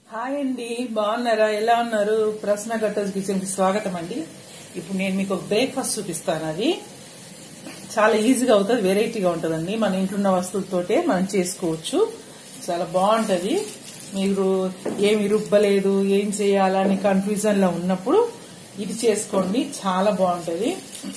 hi అండి బాగున్నారా ఎలా ఉన్నారు ప్రశ్న గట్టస్ కిచెన్ కి స్వాగతం అండి ఇప్పుడు నేను మీకు ఒక బ్రేక్ఫాస్ట్ చూపిస్తాను అది చాలా ఈజీగా అవుతుంది వెరైటీగా ఉంటుందండి మన ఇంట్లో ఉన్న వస్తువులతోటే మనం చేసుకోవచ్చు చాలా బాగుంటది మీరు ఏమి రుబ్బలేదు ఏం చేయాలని కన్ఫ్యూజన్ లో ఉన్నప్పుడు ఇది చేసుకోండి చాలా బాగుంటది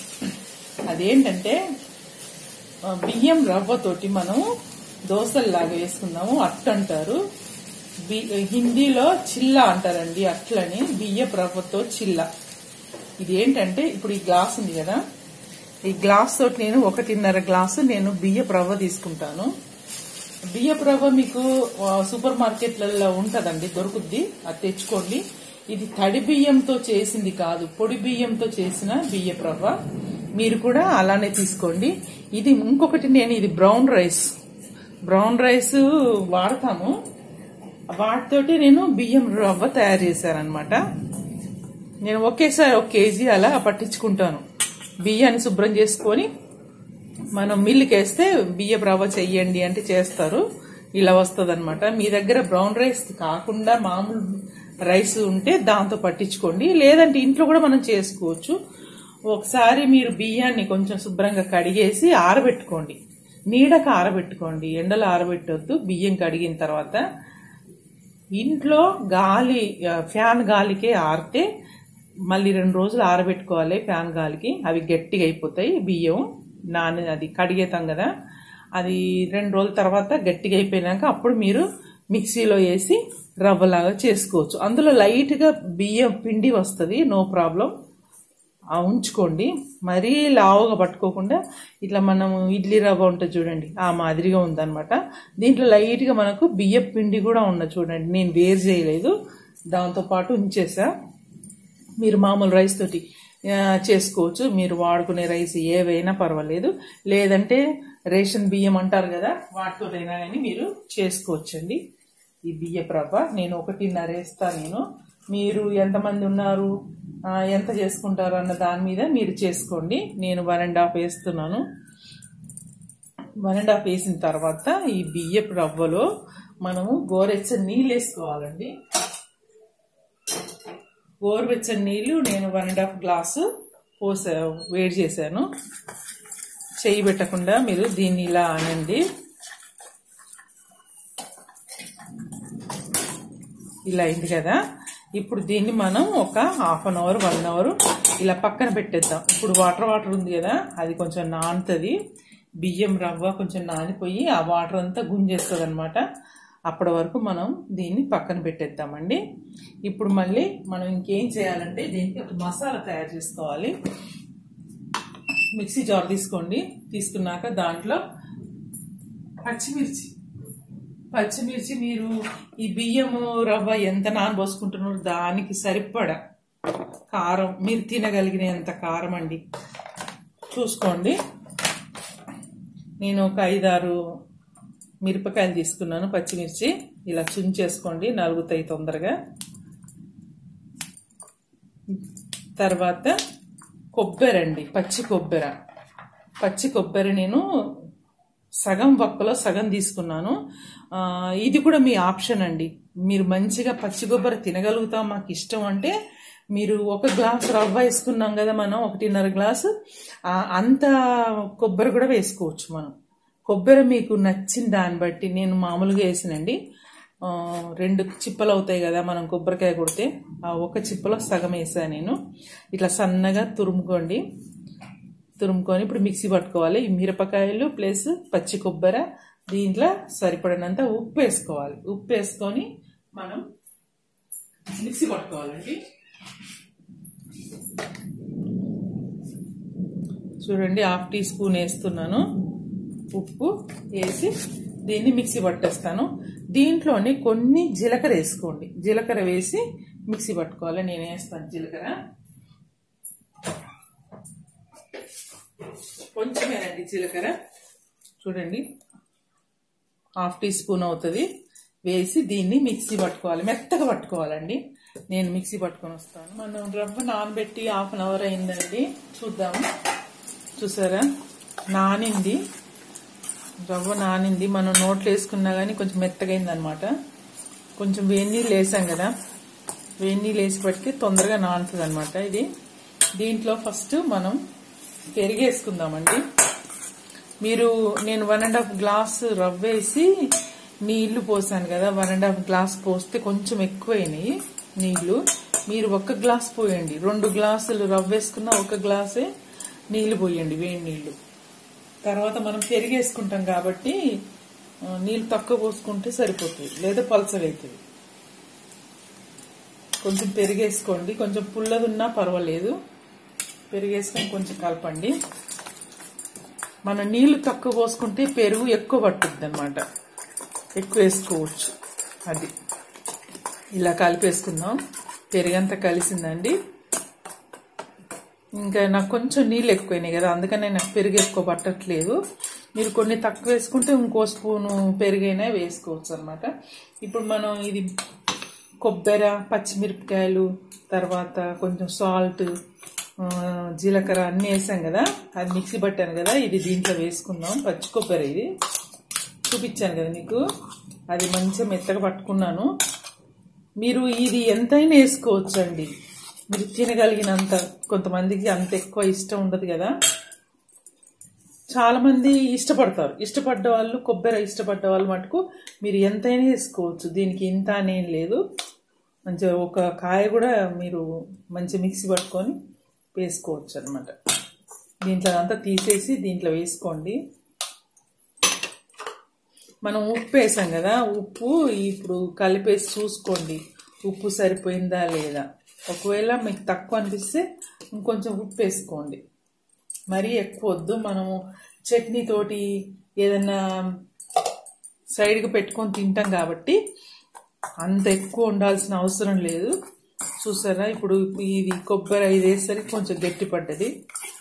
అదేంటంటే ఆ, బియ్యం రవ్వతోటి మనం దోశల్లాగా వేసుకుందాము అట్టు అంటారు బి- హిందీలో చిల్లా అంటారండి అట్లని బియ్యపు రవ్వతో చిల్లా ఇది ఏంటంటే ఇప్పుడు ఈ గ్లాస్ ఉంది కదా ఈ గ్లాస్ తోటి నేను ఒకటిన్నర గ్లాసు నేను బియ్యపు రవ్వ తీసుకుంటాను బియ్యపు రవ్వ మీకు ఆ, సూపర్ మార్కెట్లలో ఉంటదండి దొరుకుద్ది అది తెచ్చుకోండి ఇది తడి బియ్యంతో చేసింది కాదు పొడి బియ్యంతో చేసిన బియ్యపు రవ్వ మీరు కూడా అలానే తీసుకోండి ఇది ఇంకొకటి నేను ఇది బ్రౌన్ రైస్ బ్రౌన్ రైస్ వాడతాము వాటితోటి నేను బియ్యం రవ్వ తయారు చేశానమాట నేను ఒకేసారి ఒక కేజీ అలా పట్టించుకుంటాను బియ్యాన్ని శుభ్రం చేసుకొని మనం మిల్లుకి వేస్తే బియ్యం రవ్వ చెయ్యండి అంటే చేస్తారు ఇలా వస్తుంది మీ దగ్గర బ్రౌన్ రైస్ కాకుండా మామూలు రైస్ ఉంటే దాంతో పట్టించుకోండి లేదంటే ఇంట్లో కూడా మనం చేసుకోవచ్చు ఒకసారి మీరు బియ్యాన్ని కొంచెం శుభ్రంగా కడిగేసి ఆరబెట్టుకోండి నీడకు ఆరబెట్టుకోండి ఎండలో ఆరబెట్టొద్దు బియ్యం కడిగిన తర్వాత ఇంట్లో గాలి ఆ, ఫ్యాన్ గాలికే ఆరితే మళ్ళీ రెండు రోజులు ఆరబెట్టుకోవాలి ఫ్యాన్ గాలికి అవి గట్టిగా అయిపోతాయి బియ్యం నాని అది కడిగేతాం కదా అది రెండు రోజుల తర్వాత గట్టిగా అయిపోయినాక అప్పుడు మీరు మిక్సీలో వేసి రవ్వలాగా చేసుకోవచ్చు అందులో లైట్గా బియ్యం పిండి వస్తుంది నో ప్రాబ్లం ఆ ఉంచుకోండి మరీ లావుగా పట్టుకోకుండా ఇట్లా మనం ఇడ్లీ రవ్వ ఉంటుంది చూడండి ఆ మాదిరిగా ఉందన్నమాట దీంట్లో లైట్గా మనకు బియ్యం పిండి కూడా ఉన్నది చూడండి నేను వేరు చేయలేదు దాంతో పాటు ఉంచేసా మీరు మామూలు రైస్ తోటి ఆ, చేసుకోవచ్చు మీరు వాడుకునే రైస్ ఏవైనా పర్వాలేదు లేదంటే రేషన్ బియ్యం అంటారు కదా వాటితోటైనా కానీ మీరు చేసుకోవచ్చండి ఈ బియ్యపు రవ్వ నేను ఒకటిన్నర వేస్తా నేను మీరు ఎంతమంది ఉన్నారు ఆ, ఎంత చేసుకుంటారు అన్న దాని మీద మీరు చేసుకోండి నేను వన్ అండ్ హాఫ్ వేస్తున్నాను వన్ అండ్ హాఫ్ వేసిన తర్వాత ఈ బియ్యపు రవ్వలో మనము గోరెచ్చని నీళ్ళు వేసుకోవాలండి గోరువెచ్చని నీళ్లు నేను వన్ అండ్ హాఫ్ గ్లాసు పోసా వేడి చేశాను చేయి పెట్టకుండా మీరు దీన్ని ఇలా అనండి ఇలా అయింది కదా ఇప్పుడు దీన్ని మనం ఒక half an hour one hour ఇలా పక్కన పెట్టేద్దాం ఇప్పుడు వాటర్ వాటర్ ఉంది కదా అది కొంచెం నానుతుంది బియ్యం రవ్వ కొంచెం నానిపోయి ఆ వాటర్ అంతా గుంజేస్తుంది అనమాట అప్పటి వరకు మనం దీన్ని పక్కన పెట్టేద్దామండి ఇప్పుడు మళ్ళీ మనం ఇంకేం చేయాలంటే దీనికి ఒక మసాలా తయారు చేసుకోవాలి మిక్సీ జార్ తీసుకోండి తీసుకున్నాక దాంట్లో పచ్చిమిర్చి పచ్చిమిర్చి మీరు ఈ బియ్యము రవ్వ ఎంత నానబోసుకుంటున్నారో దానికి సరిపడా కారం మీరు తినగలిగినంత కారం అండి చూసుకోండి నేను ఒక ఐదారు మిరపకాయలు తీసుకున్నాను పచ్చిమిర్చి ఇలా చుంచేసుకోండి నలుగుతాయి తొందరగా తర్వాత కొబ్బరి అండి పచ్చి కొబ్బరి పచ్చి కొబ్బరి నేను సగం వక్కలో సగం తీసుకున్నాను ఆ, ఇది కూడా మీ ఆప్షన్ అండి మీరు మంచిగా పచ్చి కొబ్బరి తినగలుగుతాం మాకు ఇష్టం అంటే మీరు ఒక గ్లాస్ రవ్వ వేసుకున్నాం కదా మనం ఒకటిన్నర గ్లాసు ఆ, అంత కొబ్బరి కూడా వేసుకోవచ్చు మనం కొబ్బరి మీకు నచ్చిన దాన్ని బట్టి నేను మామూలుగా వేసినండి ఆ, రెండు చిప్పలు అవుతాయి కదా మనం కొబ్బరికాయ కొడితే ఆ ఒక చిప్పలో సగం వేసాను నేను ఇట్లా సన్నగా తురుముకోండి తురుముకొని ఇప్పుడు మిక్సీ పట్టుకోవాలి ఈ మిరపకాయలు ప్లస్ పచ్చి కొబ్బరి దీంట్లో సరిపడినంత ఉప్పు వేసుకోవాలి ఉప్పు వేసుకొని మనం మిక్సీ పట్టుకోవాలండి చూడండి హాఫ్ టీ స్పూన్ వేస్తున్నాను ఉప్పు వేసి దీన్ని మిక్సీ పట్టేస్తాను దీంట్లోని కొన్ని జీలకర్ర వేసుకోండి జీలకర్ర వేసి మిక్సీ పట్టుకోవాలి నేను వేస్తాను జీలకర్ర కొంచెమేనండి జీలకర్ర చూడండి హాఫ్ టీ స్పూన్ అవుతుంది వేసి దీన్ని మిక్సీ పట్టుకోవాలి మెత్తగా పట్టుకోవాలండి నేను మిక్సీ పట్టుకొని వస్తాను మనం రవ్వ నానబెట్టి హాఫ్ అన్ అవర్ అయిందండి చూద్దాము చూసారా నానింది రవ్వ నానింది మనం నోట్లో వేసుకున్నా కానీ కొంచెం మెత్తగైంది అనమాట కొంచెం వేడి నీళ్ళు వేసాం కదా వేడి నీళ్ళు వేసి పెడితే తొందరగా నానుతుంది అనమాట ఇది దీంట్లో ఫస్ట్ మనం పెరుగు వేసుకుందామండి మీరు నేను వన్ అండ్ హాఫ్ గ్లాస్ రవ్వ వేసి నీళ్లు పోసాను కదా వన్ అండ్ హాఫ్ గ్లాస్ పోస్తే కొంచెం ఎక్కువైనాయి నీళ్లు మీరు ఒక గ్లాస్ పోయండి రెండు గ్లాసులు రవ్వ వేసుకున్న ఒక గ్లాసే నీళ్లు పోయండి వేడి నీళ్లు తర్వాత మనం పెరుగు వేసుకుంటాం కాబట్టి ఆ, నీళ్ళు తక్కువ పోసుకుంటే సరిపోతుంది లేదా పలసగా అవుతుంది కొంచెం పెరిగేసుకోండి కొంచెం పుల్లది ఉన్నా పర్వాలేదు పెరిగేసుకొని కొంచెం కలపండి మన నీళ్లు తక్కువ పోసుకుంటే పెరుగు ఎక్కువ పట్టుద్ది అనమాట ఎక్కువ వేసుకోవచ్చు అది ఇలా కలిపేసుకుందాం పెరుగంతా కలిసిందండి ఇంకా నాకు కొంచెం నీళ్ళు ఎక్కువైనాయి కదా అందుకనే నాకు పెరుగు ఎక్కువ పట్టట్లేదు మీరు కొన్ని తక్కువ వేసుకుంటే ఇంకో స్పూను పెరుగైనా వేసుకోవచ్చు అనమాట ఇప్పుడు మనం ఇది కొబ్బరి పచ్చిమిరపకాయలు తర్వాత కొంచెం సాల్ట్ జీలకర్ర అన్నీ వేసాం కదా అది మిక్సీ పట్టాను కదా ఇది దీంట్లో వేసుకుందాం పచ్చి కొబ్బరి ఇది చూపించాను కదా మీకు అది మంచిగా మెత్తగా పట్టుకున్నాను మీరు ఇది ఎంతైనా వేసుకోవచ్చు అండి మీరు తినగలిగినంత కొంతమందికి అంత ఎక్కువ ఇష్టం ఉండదు కదా చాలా మంది ఇష్టపడతారు ఇష్టపడ్డ వాళ్ళు కొబ్బరి ఇష్టపడ్డ వాళ్ళు మటుకు మీరు ఎంతైనా వేసుకోవచ్చు దీనికి ఇంత అనేం లేదు మంచిగా ఒక కాయ కూడా మీరు మంచి మిక్సీ పట్టుకొని వేసుకోవచ్చు అనమాట దీంట్లో అంతా తీసేసి దీంట్లో వేసుకోండి మనం ఉప్పు వేసాం కదా ఉప్పు ఇప్పుడు కలిపేసి చూసుకోండి ఉప్పు సరిపోయిందా లేదా ఒకవేళ మీకు తక్కువ అనిపిస్తే ఇంకొంచెం ఉప్పు వేసుకోండి మరీ ఎక్కువ వద్దు మనము చట్నీ తోటి ఏదన్నా సైడ్కి పెట్టుకొని తింటాం కాబట్టి అంత ఎక్కువ ఉండాల్సిన అవసరం లేదు చూసారా ఇప్పుడు ఇది కొబ్బరి ఇది వేసరికి కొంచెం గట్టి పడ్డది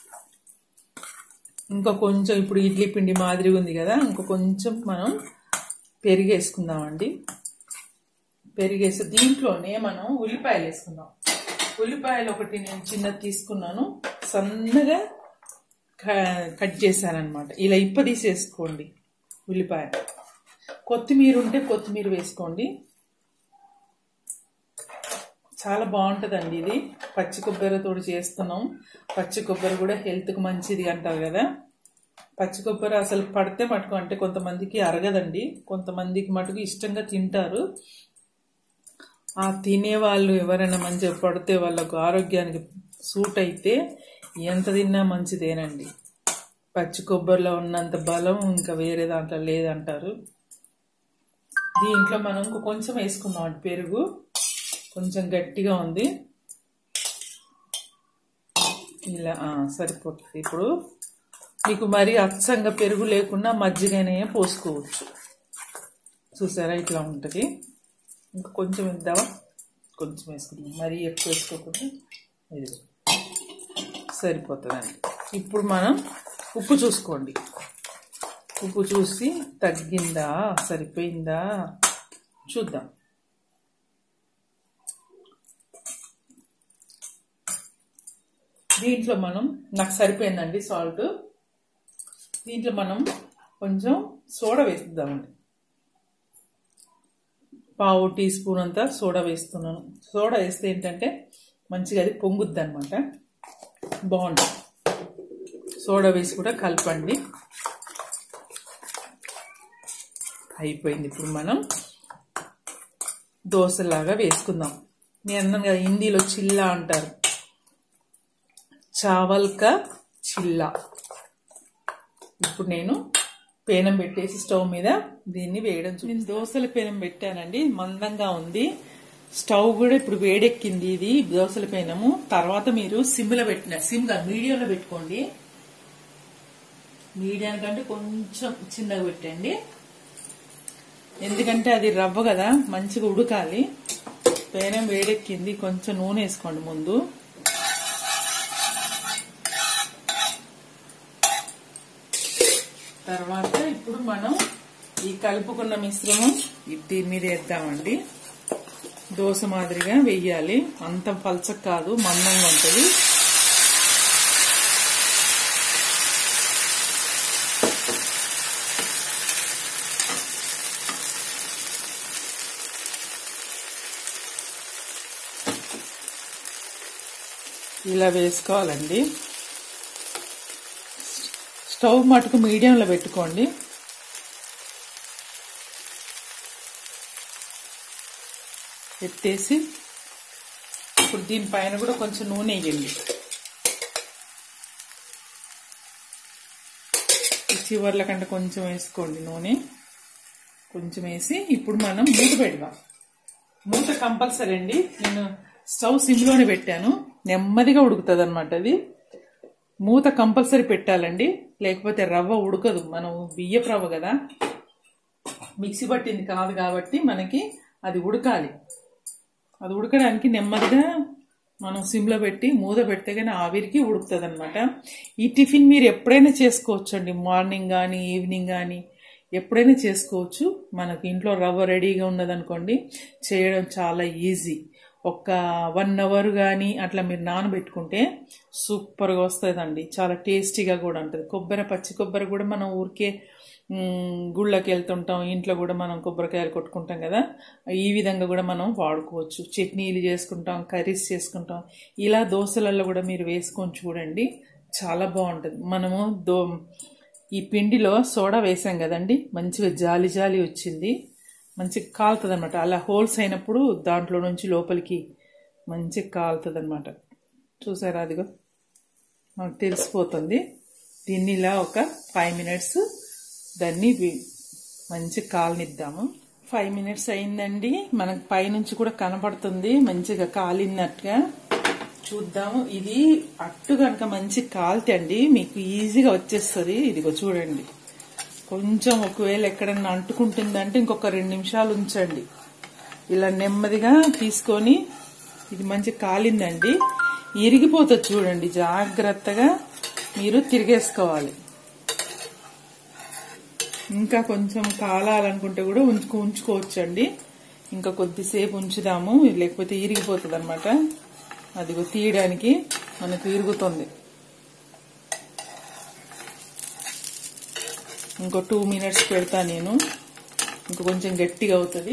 ఇంకా కొంచెం ఇప్పుడు ఇడ్లీ పిండి మాదిరి ఉంది కదా ఇంకా కొంచెం మనం పెరిగేసుకుందామండి పెరిగేసి దీంట్లోనే మనం ఉల్లిపాయలు వేసుకుందాం ఉల్లిపాయలు ఒకటి నేను చిన్నది తీసుకున్నాను సన్నగా క- కట్ చేశానమాట ఇలా ఇప్ప తీసేసుకోండి ఉల్లిపాయ కొత్తిమీర ఉంటే కొత్తిమీర వేసుకోండి చాలా బాగుంటుందండి ఇది పచ్చి కొబ్బరితో చేస్తున్నాం పచ్చి కొబ్బరి కూడా హెల్త్కి మంచిది అంటారు కదా పచ్చి కొబ్బరి అసలు పడితే మటుకు అంటే కొంతమందికి అరగదండి కొంతమందికి మటుకు ఇష్టంగా తింటారు ఆ తినే వాళ్ళు ఎవరైనా మంచిగా పడితే వాళ్ళకు ఆరోగ్యానికి సూట్ అయితే ఎంత తిన్నా మంచిదేనండి పచ్చి కొబ్బరిలో ఉన్నంత బలం ఇంకా వేరే దాంట్లో లేదంటారు దీంట్లో మనం ఇంకో కొంచెం వేసుకుందాం అండి పెరుగు కొంచెం గట్టిగా ఉంది ఇలా ఆ, సరిపోతుంది ఇప్పుడు మీకు మరి అచ్చంగా పెరుగు లేకుండా మజ్జిగనే పోసుకోవచ్చు చూసారా ఇట్లా ఉంటుంది ఇంకా కొంచెం ఇద్దామా కొంచెం వేసుకుందాం మరీ ఎక్కువ వేసుకోకుండా ఇది సరిపోతుందండి ఇప్పుడు మనం ఉప్పు చూసుకోండి ఉప్పు చూసి తగ్గిందా సరిపోయిందా చూద్దాం దీంట్లో మనం నాకు సరిపోయిందండి సాల్ట్ దీంట్లో మనం కొంచెం సోడా వేద్దామండి పావు టీ స్పూన్ అంతా సోడా వేస్తున్నాను సోడా వేస్తే ఏంటంటే మంచిగా అది పొంగుద్ది అనమాట బాగుంటుంది సోడా వేసి కూడా కలపండి అయిపోయింది ఇప్పుడు మనం దోశలాగా వేసుకుందాం నేను అన్నాను కదా హిందీలో చిల్లా అంటారు చావల్ కా చిల్లా ఇప్పుడు నేను పేనం పెట్టేసి స్టవ్ మీద దీన్ని వేయడం చూ- నేను దోశల పేనం పెట్టానండి మందంగా ఉంది స్టవ్ కూడా ఇప్పుడు వేడెక్కింది ఇది దోశల పేనము తర్వాత మీరు సిమ్లో పెట్టిన సిమ్ కాదు మీడియంలో పెట్టుకోండి మీడియం కంటే కొంచెం చిన్నగా పెట్టండి ఎందుకంటే అది రవ్వ కదా మంచిగా ఉడకాలి పేనం వేడెక్కింది కొంచెం నూనె వేసుకోండి ముందు తర్వాత ఇప్పుడు మనం ఈ కలుపుకున్న మిశ్రమం ఇది దీని మీద వేద్దామండి దోశ మాదిరిగా వెయ్యాలి అంత పలచక కాదు మందంగా ఉంటుంది ఇలా వేసుకోవాలండి స్టవ్ మటుకు మీడియంలో పెట్టుకోండి ఎత్తేసి ఇప్పుడు దీనిపైన కూడా కొంచెం నూనె వేయండి చివర్ల కంటే కొంచెం వేసుకోండి నూనె కొంచెం వేసి ఇప్పుడు మనం మూత పెడదాం మూత కంపల్సరీ అండి నేను స్టవ్ సిమ్లోనే పెట్టాను నెమ్మదిగా ఉడుకుతుంది అనమాట అది మూత కంపల్సరీ పెట్టాలండి లేకపోతే రవ్వ ఉడకదు మనం బియ్యపు రవ్వ కదా మిక్సీ పట్టింది కాదు కాబట్టి మనకి అది ఉడకాలి అది ఉడకడానికి నెమ్మదిగా మనం సిమ్లో పెట్టి మూత పెడితే కానీ ఆవిరికి ఉడుకుతుంది అనమాట ఈ టిఫిన్ మీరు ఎప్పుడైనా చేసుకోవచ్చు అండి మార్నింగ్ కానీ ఈవినింగ్ కానీ ఎప్పుడైనా చేసుకోవచ్చు మనకు ఇంట్లో రవ్వ రెడీగా ఉన్నదనుకోండి చేయడం చాలా ఈజీ ఒక వన్ అవర్ కానీ అట్లా మీరు నానబెట్టుకుంటే సూపర్గా వస్తుందండి చాలా టేస్టీగా కూడా ఉంటుంది కొబ్బరి పచ్చి కొబ్బరి కూడా మనం ఊరికే గుళ్ళకి వెళ్తుంటాం ఇంట్లో కూడా మనం కొబ్బరికాయలు కొట్టుకుంటాం కదా ఈ విధంగా కూడా మనం వాడుకోవచ్చు చట్నీలు చేసుకుంటాం కర్రీస్ చేసుకుంటాం ఇలా దోశలలో కూడా మీరు వేసుకొని చూడండి చాలా బాగుంటుంది మనము దో ఈ పిండిలో సోడా వేసాం కదండి మంచిగా జాలి జాలి వచ్చింది మంచిగా కాలుతుంది అనమాట అలా హోల్స్ అయినప్పుడు దాంట్లో నుంచి లోపలికి మంచిగా కాలుతుంది అనమాట చూసారా అదిగో మనకు తెలిసిపోతుంది దీన్ని ఇలా ఒక ఫైవ్ మినిట్స్ దాన్ని మంచి కాలనిద్దాము ఫైవ్ మినిట్స్ అయిందండి మనకు పైనుంచి కూడా కనపడుతుంది మంచిగా కాలినట్టుగా చూద్దాము ఇది అట్టు కనుక మంచి కాలితే అండి మీకు ఈజీగా వచ్చేస్తుంది ఇదిగో చూడండి కొంచెం ఒకవేళ ఎక్కడన్నా అంటుకుంటుందంటే ఇంకొక రెండు నిమిషాలు ఉంచండి ఇలా నెమ్మదిగా తీసుకొని ఇది మంచి కాలిందండి ఇరిగిపోతుంది చూడండి జాగ్రత్తగా మీరు తిరిగేసుకోవాలి ఇంకా కొంచెం కాలాలనుకుంటే కూడా ఉంచుకో ఉంచుకోవచ్చండి ఇంకా కొద్దిసేపు ఉంచుదాము లేకపోతే ఇరిగిపోతుంది అనమాట అదిగో తీయడానికి మనకు ఇరుగుతుంది ఇంకో టూ మినిట్స్ పెడతా నేను ఇంకా కొంచెం గట్టిగా అవుతుంది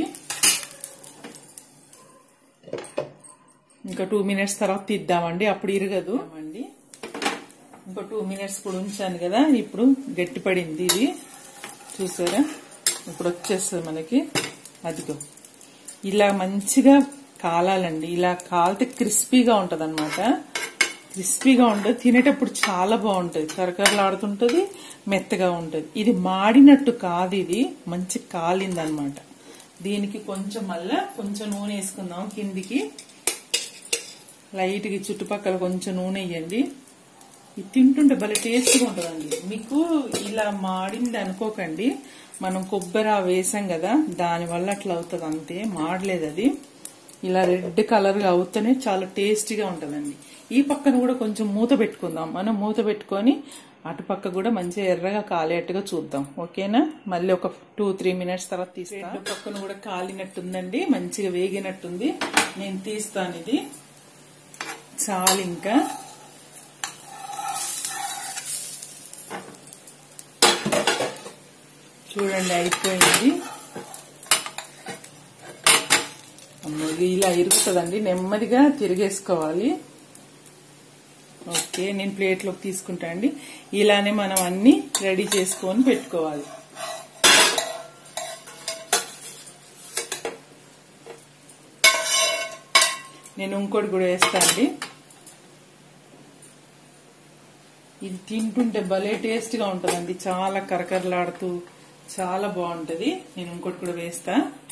ఇంకా టూ మినిట్స్ తర్వాత తీద్దామండి అప్పుడు ఇరగదు అండి ఇంకో టూ మినిట్స్ కూడా ఉంచాను కదా ఇప్పుడు గట్టి పడింది ఇది చూసారా ఇప్పుడు వచ్చేస్తుంది మనకి అదిగో ఇలా మంచిగా కాలాలండి ఇలా కాలితే క్రిస్పీగా ఉంటుంది అనమాట క్రిస్పీగా ఉంటుంది తినేటప్పుడు చాలా బాగుంటుంది కరకరలాడుతుంటుంది మెత్తగా ఉంటుంది ఇది మాడినట్టు కాదు ఇది మంచి కాలింది అనమాట దీనికి కొంచెం మళ్ళా కొంచెం నూనె వేసుకుందాం కిందికి లైట్గా చుట్టుపక్కల కొంచెం నూనె వేయండి ఇది తింటుంటే భలే టేస్ట్గా ఉంటుందండి మీకు ఇలా మాడింది అనుకోకండి మనం కొబ్బరి వేసాం కదా దానివల్ల అట్లా అవుతుంది అంతే మాడలేదు అది ఇలా రెడ్ కలర్గా అవుతూనే చాలా టేస్టీగా ఉంటుందండి ఈ పక్కన కూడా కొంచెం మూత పెట్టుకుందాం మనం మూత పెట్టుకొని అటుపక్క కూడా మంచిగా ఎర్రగా కాలేట్టుగా చూద్దాం ఓకేనా మళ్ళీ ఒక టూ త్రీ మినిట్స్ తర్వాత తీస్తాను రెండు పక్కన కూడా కాలినట్టుందండి మంచిగా వేగినట్టుంది నేను తీస్తాను ఇది చాలు ఇంకా చూడండి అయిపోయింది అమ్మో, ఇది ఇలా ఇరుగుతుందండి నెమ్మదిగా తిరిగేసుకోవాలి ఓకే నేను ప్లేట్లోకి తీసుకుంటా అండి ఇలానే మనం అన్ని రెడీ చేసుకొని పెట్టుకోవాలి నేను ఇంకోటి కూడా వేస్తా అండి ఇది తింటుంటే భలే టేస్ట్గా ఉంటుందండి చాలా కరకరలాడుతూ చాలా బాగుంటుంది నేను ఇంకోటి కూడా వేస్తా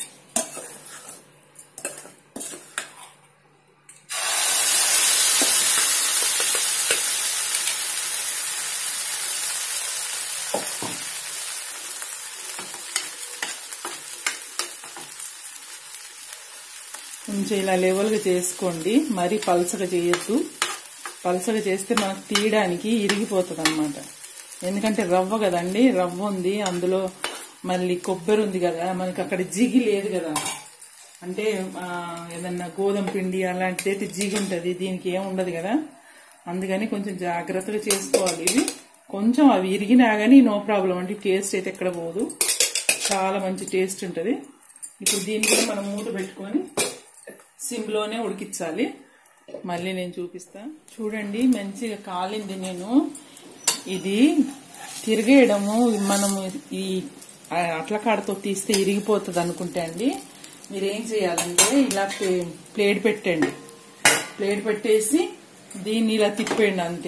కొంచెం ఇలా లెవెల్గా చేసుకోండి మరీ పలసగా చేయొద్దు పలసగా చేస్తే మనకు తీయడానికి ఇరిగిపోతుంది అనమాట ఎందుకంటే రవ్వ కదండి రవ్వ ఉంది అందులో మళ్ళీ కొబ్బరి ఉంది కదా మనకి అక్కడ జిగి లేదు కదా అంటే ఆ, ఏదన్నా గోధుమ పిండి అలాంటిది అయితే జిగి ఉంటుంది దీనికి ఏం ఉండదు కదా అందుకని కొంచెం జాగ్రత్తగా చేసుకోవాలి ఇది కొంచెం అవి ఇరిగినా కానీ నో ప్రాబ్లం అంటే టేస్ట్ అయితే ఎక్కడ పోదు చాలా మంచి టేస్ట్ ఉంటుంది ఇప్పుడు దీన్ని కూడా మనం మూత పెట్టుకొని సిమ్లోనే ఉడికించాలి మళ్ళీ నేను చూపిస్తా చూడండి మంచిగా కాలింది నేను ఇది తిరిగేయడము మనము ఈ అట్ల కాడతో తీస్తే ఇరిగిపోతుంది అనుకుంటే అండి మీరు ఏం చేయాలంటే ఇలా ప్లే- ప్లేట్ పెట్టండి ప్లేట్ పెట్టేసి దీన్ని ఇలా తిప్పేయండి అంతే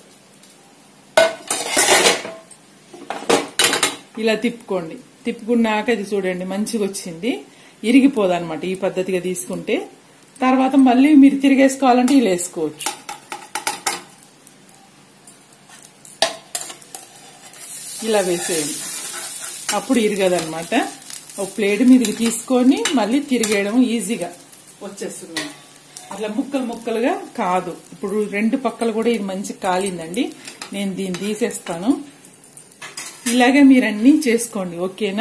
ఇలా తిప్పుకోండి తిప్పుకున్నాక ఇది చూడండి మంచిగా వచ్చింది ఇరిగిపోదు అనమాట ఈ పద్ధతిగా తీసుకుంటే తర్వాత మళ్ళీ మీరు తిరిగేసుకోవాలంటే ఇలా వేసుకోవచ్చు ఇలా వేసేయండి అప్పుడు ఇరగదనమాట ఒక ప్లేట్ మీదకి తీసుకొని మళ్ళీ తిరిగేయడం ఈజీగా వచ్చేస్తుంది అట్లా ముక్కలు ముక్కలుగా కాదు ఇప్పుడు రెండు పక్కలు కూడా ఇది మంచి కాలిందండి నేను దీన్ని తీసేస్తాను ఇలాగే మీరు అన్ని చేసుకోండి ఓకేనా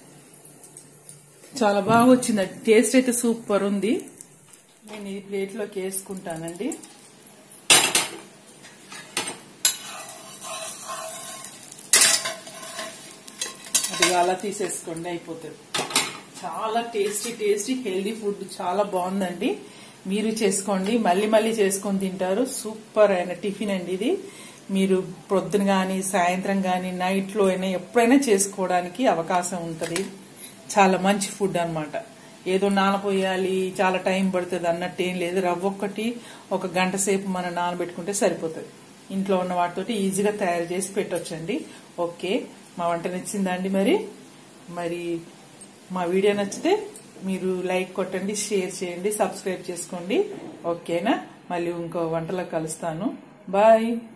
చాలా బాగా వచ్చిందండి టేస్ట్ అయితే సూపర్ ఉంది నేను ఈ ప్లేట్లోకి వేసుకుంటానండి అది అలా తీసేసుకోండి అయిపోతుంది చాలా టేస్టీ టేస్టీ హెల్దీ ఫుడ్ చాలా బాగుందండి మీరు చేసుకోండి మళ్ళీ మళ్ళీ చేసుకొని తింటారు సూపర్ అయిన టిఫిన్ అండి ఇది మీరు పొద్దున కానీ సాయంత్రం కానీ నైట్లో అయినా ఎప్పుడైనా చేసుకోవడానికి అవకాశం ఉంటుంది చాలా మంచి ఫుడ్ అన్నమాట ఏదో నానపోయాలి చాలా టైం పడుతుంది అన్నట్టు ఏం లేదు రవ్వ ఒక్కటి ఒక గంట సేపు మనం నానబెట్టుకుంటే సరిపోతుంది ఇంట్లో ఉన్న వాటితోటి ఈజీగా తయారు చేసి పెట్టొచ్చండి ఓకే మా వంట నచ్చిందండి మరి మరి మా వీడియో నచ్చితే మీరు లైక్ కొట్టండి షేర్ చేయండి సబ్స్క్రైబ్ చేసుకోండి ఓకేనా మళ్ళీ ఇంకో వంటలో కలుస్తాను బాయ్